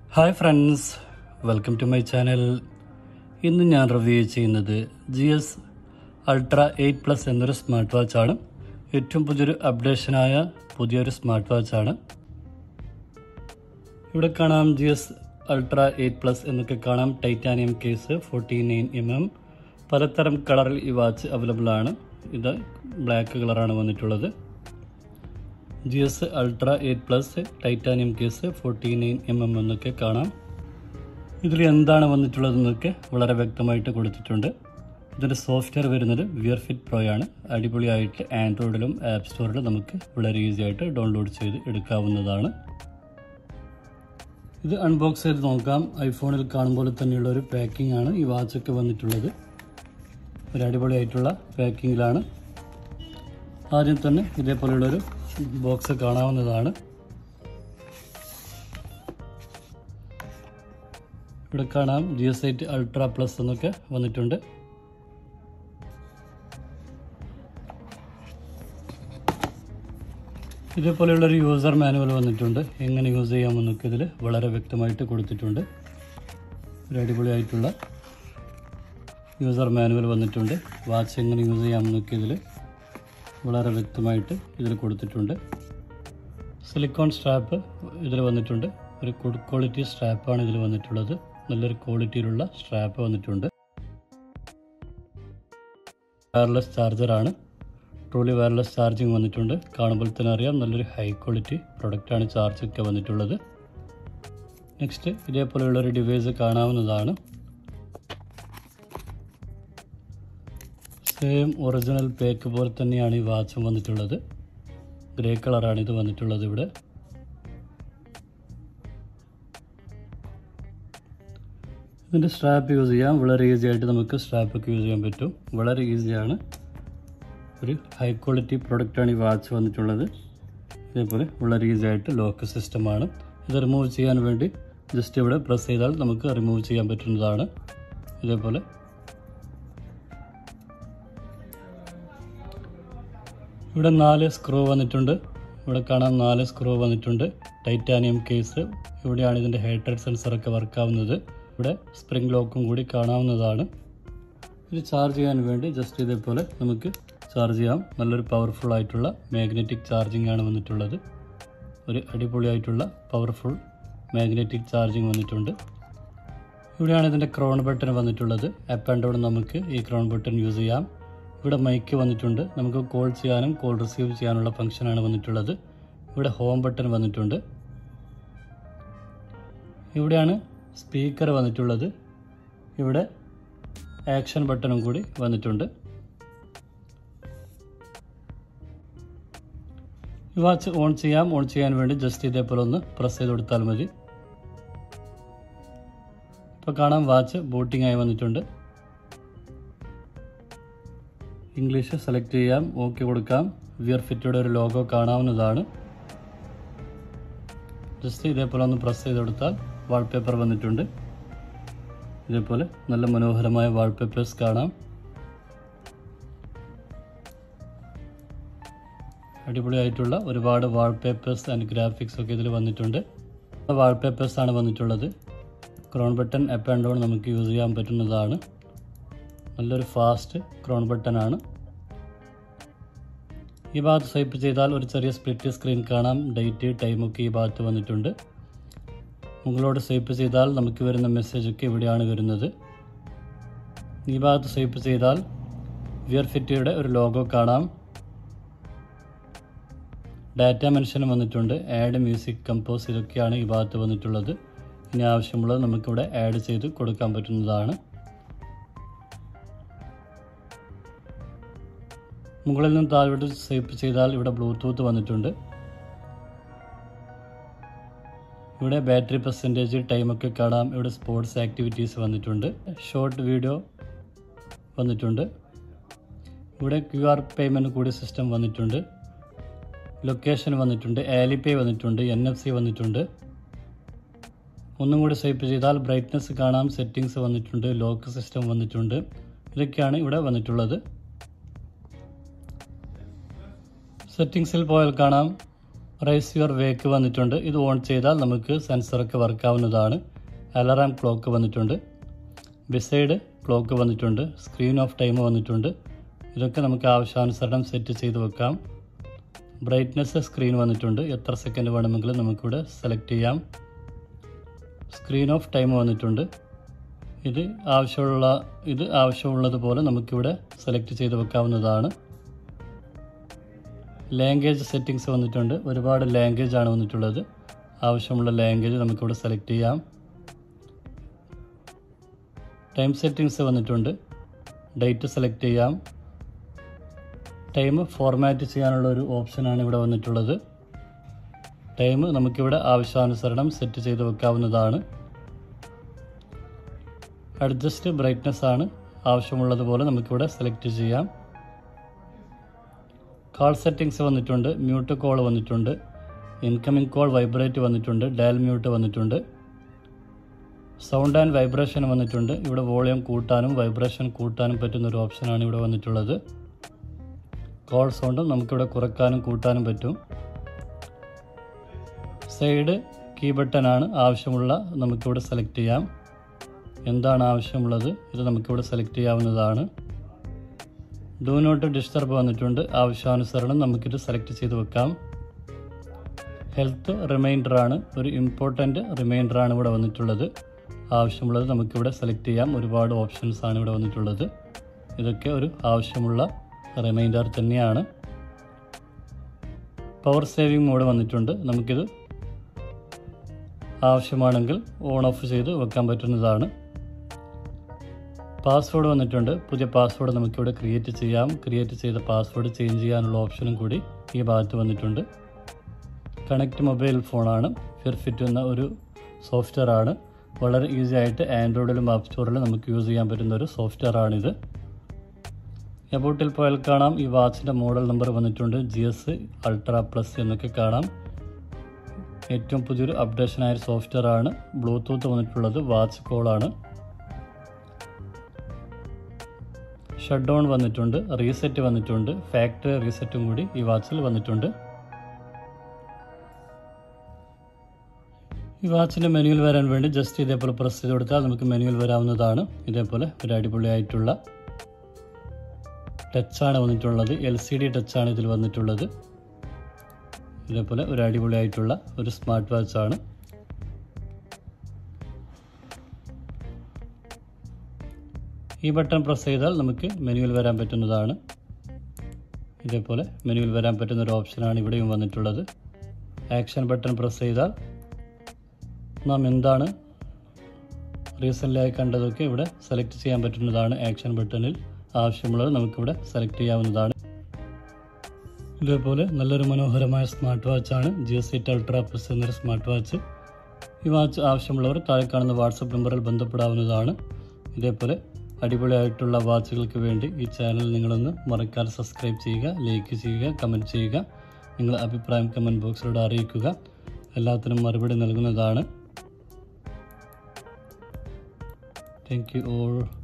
hi friends welcome to my channel ഇന്ന് ഞാൻ review ചെയ്യുന്നത് G S ultra eight plus എന്നൊരു സ്മാർട്ട് വാച്ചാണ് ഏറ്റവും പുതിയൊരു അപ്ഡേഷനായ പുതിയൊരു സ്മാർട്ട് വാച്ചാണ് ഇവിടെ കാണാം G S ultra eight plus എന്നൊക്കെ കാണാം titanium case forty nine M M പലതരം കളറിൽ ഈ വാച്ച് അവൈലബിൾ ആണ് ഇത് ബ്ലാക്ക് കളറാണ് വന്നിട്ടുള്ളത് G S ultra eight plus titanium case forty nine M M എന്നൊക്കെ കാണാം ഇതിൽ എന്താണ് വന്നിട്ടുള്ളതെന്നൊക്കെ വളരെ വ്യക്തമായിട്ട് കൊടുത്തിട്ടുണ്ട് ഇതിൻ്റെ സോഫ്റ്റ്വെയർ വരുന്നത് വിയർ ഫിറ്റ് പ്രോ ആണ് അടിപൊളിയായിട്ട് ആൻഡ്രോയിഡിലും ആപ്പ് സ്റ്റോറിലും നമുക്ക് വളരെ ഈസി ആയിട്ട് ഡൗൺലോഡ് ചെയ്ത് എടുക്കാവുന്നതാണ് ഇത് അൺബോക്സ് ചെയ്ത് നോക്കാം ഐഫോണിൽ കാണുമ്പോൾ തന്നെയുള്ള ഒരു പാക്കിംഗ് ആണ് ഈ വാച്ചൊക്കെ വന്നിട്ടുള്ളത് ഒരു അടിപൊളിയായിട്ടുള്ള പാക്കിങ്ങിലാണ് ആദ്യം തന്നെ ഇതേപോലെയുള്ളൊരു ബോക്സ് കാണാവുന്നതാണ് ഇവിടെ കാണാം G S eight ultra plus എന്നൊക്കെ വന്നിട്ടുണ്ട് ഇതേപോലെയുള്ളൊരു യൂസർ മാനുവൽ വന്നിട്ടുണ്ട് എങ്ങനെ യൂസ് ചെയ്യാമെന്നൊക്കെ ഇതിൽ വളരെ വ്യക്തമായിട്ട് കൊടുത്തിട്ടുണ്ട് ഒരു അടിപൊളിയായിട്ടുള്ള യൂസർ മാനുവൽ വന്നിട്ടുണ്ട് വാച്ച് എങ്ങനെ യൂസ് ചെയ്യാമെന്നൊക്കെ ഇതിൽ വളരെ വ്യക്തമായിട്ട് ഇതിൽ കൊടുത്തിട്ടുണ്ട് സിലിക്കോൺ സ്ട്രാപ്പ് ഇതിൽ വന്നിട്ടുണ്ട് ഒരു ഗുഡ് ക്വാളിറ്റി സ്ട്രാപ്പാണ് ഇതിൽ വന്നിട്ടുള്ളത് നല്ലൊരു ക്വാളിറ്റിയിലുള്ള സ്ട്രാപ്പ് വന്നിട്ടുണ്ട് വയർലെസ് ചാർജറാണ് ട്രൂലി വയർലെസ് ചാർജിങ് വന്നിട്ടുണ്ട് കാണുമ്പോൾ തന്നെ അറിയാം നല്ലൊരു ഹൈ ക്വാളിറ്റി പ്രൊഡക്റ്റാണ് ചാർജൊക്കെ വന്നിട്ടുള്ളത് നെക്സ്റ്റ് ഇതേപോലെയുള്ളൊരു ഡിവൈസ് കാണാവുന്നതാണ് സെയിം ഒറിജിനൽ പേക്ക് പോലെ തന്നെയാണ് ഈ വാച്ചും വന്നിട്ടുള്ളത് ഗ്രേ കളറാണ് ഇത് വന്നിട്ടുള്ളത് ഇവിടെ ഇതിൻ്റെ സ്ട്രാപ്പ് യൂസ് ചെയ്യാം വളരെ ഈസി ആയിട്ട് നമുക്ക് സ്ട്രാപ്പൊക്കെ യൂസ് ചെയ്യാൻ പറ്റും വളരെ ഈസിയാണ് ഒരു ഹൈ ക്വാളിറ്റി പ്രൊഡക്റ്റാണ് ഈ വാച്ച് വന്നിട്ടുള്ളത് ഇതേപോലെ വളരെ ഈസി ആയിട്ട് ലോക്ക് സിസ്റ്റമാണ് ഇത് റിമൂവ് ചെയ്യാൻ വേണ്ടി ജസ്റ്റ് ഇവിടെ പ്രസ് ചെയ്താൽ നമുക്ക് റിമൂവ് ചെയ്യാൻ പറ്റുന്നതാണ് ഇതേപോലെ ഇവിടെ നാല് സ്ക്രൂ വന്നിട്ടുണ്ട് ഇവിടെ കാണാൻ നാല് സ്ക്രൂ വന്നിട്ടുണ്ട് ടൈറ്റാനിയം കേസ് ഇവിടെയാണ് ഇതിൻ്റെ ഹൈഡ്രേറ്റ് സെൻസറൊക്കെ വർക്കാവുന്നത് ഇവിടെ സ്പ്രിംഗ് ലോക്കും കൂടി കാണാവുന്നതാണ് ഇത് ചാർജ് ചെയ്യാൻ വേണ്ടി ജസ്റ്റ് ഇതേപോലെ നമുക്ക് ചാർജ് ചെയ്യാം നല്ലൊരു പവർഫുൾ ആയിട്ടുള്ള മാഗ്നറ്റിക് ചാർജിങ് ആണ് വന്നിട്ടുള്ളത് ഒരു അടിപൊളിയായിട്ടുള്ള പവർഫുൾ മാഗ്നറ്റിക് ചാർജിങ് വന്നിട്ടുണ്ട് ഇവിടെയാണ് ഇതിൻ്റെ ക്രോൺ ബട്ടൺ വന്നിട്ടുള്ളത് അപ്പ് ആൻഡ് ഡൗൺ നമുക്ക് ഈ ക്രോൺ ബട്ടൺ യൂസ് ചെയ്യാം ഇവിടെ മൈക്ക് വന്നിട്ടുണ്ട് നമുക്ക് കോൾ ചെയ്യാനും കോൾ റിസീവ് ചെയ്യാനുള്ള ഫംഗ്ഷനാണ് വന്നിട്ടുള്ളത് ഇവിടെ ഹോം ബട്ടൺ വന്നിട്ടുണ്ട് ഇവിടെയാണ് സ്പീക്കർ വന്നിട്ടുള്ളത് ഇവിടെ ആക്ഷൻ ബട്ടണും കൂടി വന്നിട്ടുണ്ട് ഈ വാച്ച് ഓൺ ചെയ്യാം ഓൺ ചെയ്യാൻ വേണ്ടി ജസ്റ്റ് ഇതേപോലെ ഒന്ന് പ്രസ് ചെയ്ത് കൊടുത്താൽ മതി ഇപ്പോൾ കാണാം വാച്ച് ബൂട്ടിംഗ് ആയി വന്നിട്ടുണ്ട് ഇംഗ്ലീഷ് സെലക്ട് ചെയ്യാം ഓക്കെ കൊടുക്കാം വിയർ ഫിറ്റയുടെ ഒരു ലോഗോ കാണാവുന്നതാണ് ജസ്റ്റ് ഇതേപോലെ ഒന്ന് പ്രസ് ചെയ്ത് കൊടുത്താൽ വാൾപേപ്പർ വന്നിട്ടുണ്ട് ഇതേപോലെ നല്ല മനോഹരമായ വാൾപേപ്പേഴ്സ് കാണാം അടിപൊളിയായിട്ടുള്ള ഒരുപാട് വാൾപേപ്പേഴ്സ് ആൻഡ് ഗ്രാഫിക്സ് ഒക്കെ ഇതിൽ വന്നിട്ടുണ്ട് വാൾപേപ്പേഴ്സ് ആണ് വന്നിട്ടുള്ളത് crown button up and down നമുക്ക് യൂസ് ചെയ്യാൻ പറ്റുന്നതാണ് നല്ലൊരു ഫാസ്റ്റ് ക്രോൺ ബട്ടൺ ആണ് ഈ ഭാഗത്ത് സ്വൈപ്പ് ചെയ്താൽ ഒരു ചെറിയ സ്പ്ലിറ്റ് സ്ക്രീൻ കാണാം ഡേറ്റ് ടൈമൊക്കെ ഈ ഭാഗത്ത് വന്നിട്ടുണ്ട് മുകളോട് സ്വൈപ്പ് ചെയ്താൽ നമുക്ക് വരുന്ന മെസ്സേജൊക്കെ ഇവിടെയാണ് വരുന്നത് ഈ ഭാഗത്ത് സ്വൈപ്പ് ചെയ്താൽ വിയർ ഫിറ്റിയുടെ ഒരു ലോഗോ കാണാം ഡാറ്റ മെൻഷൻ വന്നിട്ടുണ്ട് ആഡ് മ്യൂസിക് കമ്പോസ് ഇതൊക്കെയാണ് ഈ ഭാഗത്ത് വന്നിട്ടുള്ളത് ഇനി ആവശ്യമുള്ളത് നമുക്കിവിടെ ആഡ് ചെയ്ത് കൊടുക്കാൻ പറ്റുന്നതാണ് മുകളിൽ നിന്ന് താഴോട്ട് സ്വൈപ്പ് ചെയ്താൽ ഇവിടെ ബ്ലൂടൂത്ത് വന്നിട്ടുണ്ട് ഇവിടെ ബാറ്ററി പെർസെൻറ്റേജ് ടൈമൊക്കെ കാണാം ഇവിടെ സ്പോർട്സ് ആക്ടിവിറ്റീസ് വന്നിട്ടുണ്ട് ഷോർട്ട് വീഡിയോ വന്നിട്ടുണ്ട് ഇവിടെ ക്യു ആർ പേയ്മെൻറ്റ് കൂടി സിസ്റ്റം വന്നിട്ടുണ്ട് ലൊക്കേഷൻ വന്നിട്ടുണ്ട് ആലിപേ വന്നിട്ടുണ്ട് എൻ എഫ് സി വന്നിട്ടുണ്ട് ഒന്നും കൂടി സ്വൈപ്പ് ചെയ്താൽ ബ്രൈറ്റ്നസ് കാണാം സെറ്റിങ്സ് വന്നിട്ടുണ്ട് ലോക്ക് സിസ്റ്റം വന്നിട്ടുണ്ട് ഇതൊക്കെയാണ് ഇവിടെ വന്നിട്ടുള്ളത് സെറ്റിങ്സിൽ പോയാൽ കാണാം റൈസ് യുവർ വേക്ക് വന്നിട്ടുണ്ട് ഇത് ഓൺ ചെയ്താൽ നമുക്ക് സെൻസറൊക്കെ വർക്കാവുന്നതാണ് അലാറാം ക്ലോക്ക് വന്നിട്ടുണ്ട് ബിസൈഡ് ക്ലോക്ക് വന്നിട്ടുണ്ട് സ്ക്രീൻ ഓഫ് ടൈം വന്നിട്ടുണ്ട് ഇതൊക്കെ നമുക്ക് ആവശ്യാനുസരണം സെറ്റ് ചെയ്ത് വെക്കാം ബ്രൈറ്റ്നെസ് സ്ക്രീൻ വന്നിട്ടുണ്ട് എത്ര സെക്കൻഡ് വേണമെങ്കിലും നമുക്കിവിടെ സെലക്ട് ചെയ്യാം സ്ക്രീൻ ഓഫ് ടൈം വന്നിട്ടുണ്ട് ഇത് ആവശ്യമുള്ള ഇത് ആവശ്യമുള്ളതുപോലെ നമുക്കിവിടെ സെലക്ട് ചെയ്ത് വെക്കാവുന്നതാണ് ലാംഗ്വേജ് സെറ്റിങ്സ് വന്നിട്ടുണ്ട് ഒരുപാട് ലാംഗ്വേജ് ആണ് വന്നിട്ടുള്ളത് ആവശ്യമുള്ള ലാംഗ്വേജ് നമുക്കിവിടെ സെലക്ട് ചെയ്യാം ടൈം സെറ്റിങ്സ് വന്നിട്ടുണ്ട് ഡേറ്റ് സെലക്ട് ചെയ്യാം ടൈം ഫോർമാറ്റ് ചെയ്യാനുള്ള ഒരു ഓപ്ഷനാണ് ഇവിടെ വന്നിട്ടുള്ളത് ടൈം നമുക്കിവിടെ ആവശ്യാനുസരണം സെറ്റ് ചെയ്ത് വെക്കാവുന്നതാണ് അഡ്ജസ്റ്റ് ബ്രൈറ്റ്നസ് ആണ് ആവശ്യമുള്ളതുപോലെ നമുക്കിവിടെ സെലക്ട് ചെയ്യാം കാൾ സെറ്റിങ്സ് വന്നിട്ടുണ്ട് മ്യൂട്ട് കോൾ വന്നിട്ടുണ്ട് ഇൻകമിംഗ് കോൾ വൈബ്രേറ്റ് വന്നിട്ടുണ്ട് ഡയൽ മ്യൂട്ട് വന്നിട്ടുണ്ട് സൗണ്ട് ആൻഡ് വൈബ്രേഷൻ വന്നിട്ടുണ്ട് ഇവിടെ വോളിയം കൂട്ടാനും വൈബ്രേഷൻ കൂട്ടാനും പറ്റുന്ന ഒരു ഓപ്ഷനാണ് ഇവിടെ വന്നിട്ടുള്ളത് കോൾ സൗണ്ടും നമുക്കിവിടെ കുറക്കാനും കൂട്ടാനും പറ്റും സൈഡ് കീ ബട്ടനാണ് ആവശ്യമുള്ള നമുക്കിവിടെ സെലക്ട് ചെയ്യാം എന്താണ് ആവശ്യമുള്ളത് ഇത് നമുക്കിവിടെ സെലക്ട് ചെയ്യാവുന്നതാണ് ഡു നോട്ട് ഡിസ്റ്റർബ് വന്നിട്ടുണ്ട് ആവശ്യാനുസരണം നമുക്കിത് സെലക്ട് ചെയ്ത് വെക്കാം ഹെൽത്ത് റിമൈൻഡർ ആണ് ഒരു ഇമ്പോർട്ടൻ്റ് റിമൈൻഡർ ആണ് ഇവിടെ വന്നിട്ടുള്ളത് ആവശ്യമുള്ളത് നമുക്കിവിടെ സെലക്ട് ചെയ്യാം ഒരുപാട് ഓപ്ഷൻസ് ആണ് ഇവിടെ വന്നിട്ടുള്ളത് ഇതൊക്കെ ഒരു ആവശ്യമുള്ള റിമൈൻഡർ തന്നെയാണ് പവർ സേവിംഗ് മോഡ് വന്നിട്ടുണ്ട് നമുക്കിത് ആവശ്യമാണെങ്കിൽ ഓൺ ഓഫ് ചെയ്ത് വെക്കാൻ പറ്റുന്നതാണ് പാസ്വേഡ് വന്നിട്ടുണ്ട് പുതിയ പാസ്വേഡ് നമുക്കിവിടെ ക്രിയേറ്റ് ചെയ്യാം ക്രിയേറ്റ് ചെയ്ത പാസ്വേഡ് ചേഞ്ച് ചെയ്യാനുള്ള ഓപ്ഷനും കൂടി ഈ ഭാഗത്ത് വന്നിട്ടുണ്ട് കണക്റ്റ് മൊബൈൽ ഫോണാണ് ഫിർഫിറ്റ് എന്ന ഒരു സോഫ്റ്റ്വെയർ ആണ് വളരെ ഈസി ആയിട്ട് ആൻഡ്രോയിഡിലും ആപ്പ് സ്റ്റോറിലും നമുക്ക് യൂസ് ചെയ്യാൻ പറ്റുന്ന ഒരു സോഫ്റ്റ്വെയർ ആണിത് എബോട്ടിൽ പോയാൽ കാണാം ഈ വാച്ചിൻ്റെ മോഡൽ നമ്പർ വന്നിട്ടുണ്ട് ജി എസ് അൾട്ര പ്ലസ് എന്നൊക്കെ കാണാം ഏറ്റവും പുതിയൊരു അപ്ഡേഷൻ ആയ സോഫ്റ്റ്വെയർ ആണ് ബ്ലൂടൂത്ത് വന്നിട്ടുള്ളത് വാച്ച് കോളാണ് ഷട്ട് ഡൗൺ വന്നിട്ടുണ്ട് റീസെറ്റ് വന്നിട്ടുണ്ട് ഫാക്ടറി റീസെറ്റും കൂടി ഈ വാച്ചിൽ വന്നിട്ടുണ്ട് ഈ വാച്ചിൻ്റെ മെനുവിൽ വരാൻ വേണ്ടി ജസ്റ്റ് ഇതേപോലെ പ്രസ് ചെയ്ത് കൊടുത്താൽ നമുക്ക് മെനുവിൽ വരാവുന്നതാണ് ഇതേപോലെ ഒരു അടിപൊളിയായിട്ടുള്ള ടച്ചാണ് വന്നിട്ടുള്ളത് എൽ സി ഡി ടച്ചാണ് ഇതിൽ വന്നിട്ടുള്ളത് ഇതേപോലെ ഒരു അടിപൊളിയായിട്ടുള്ള ഒരു സ്മാർട്ട് വാച്ചാണ് ഈ ബട്ടൺ പ്രസ് ചെയ്താൽ നമുക്ക് മെനുവിൽ വരാൻ പറ്റുന്നതാണ് ഇതേപോലെ മെനുവിൽ വരാൻ പറ്റുന്ന ഒരു ഓപ്ഷനാണ് ഇവിടെയും വന്നിട്ടുള്ളത് ആക്ഷൻ ബട്ടൺ പ്രസ് ചെയ്താൽ നാം എന്താണ് റീസെൻ്റായി കണ്ടതൊക്കെ ഇവിടെ സെലക്ട് ചെയ്യാൻ പറ്റുന്നതാണ് ആക്ഷൻ ബട്ടണിൽ ആവശ്യമുള്ളത് നമുക്കിവിടെ സെലക്ട് ചെയ്യാവുന്നതാണ് ഇതേപോലെ നല്ലൊരു മനോഹരമായ സ്മാർട്ട് വാച്ചാണ് G S eight ultra plus എന്നൊരു സ്മാർട്ട് വാച്ച് ഈ വാച്ച് ആവശ്യമുള്ളവർ താഴെ കാണുന്ന വാട്സപ്പ് നമ്പറിൽ ബന്ധപ്പെടാവുന്നതാണ് ഇതേപോലെ അടിപൊളിയായിട്ടുള്ള വാച്ചുകൾക്ക് വേണ്ടി ഈ ചാനൽ നിങ്ങളൊന്ന് മറക്കാതെ സബ്സ്ക്രൈബ് ചെയ്യുക ലൈക്ക് ചെയ്യുക കമൻറ്റ് ചെയ്യുക നിങ്ങളുടെ അഭിപ്രായം കമൻറ്റ് ബോക്സിലൂടെ അറിയിക്കുക എല്ലാത്തിനും മറുപടി നൽകുന്നതാണ് താങ്ക് യു ഓൾ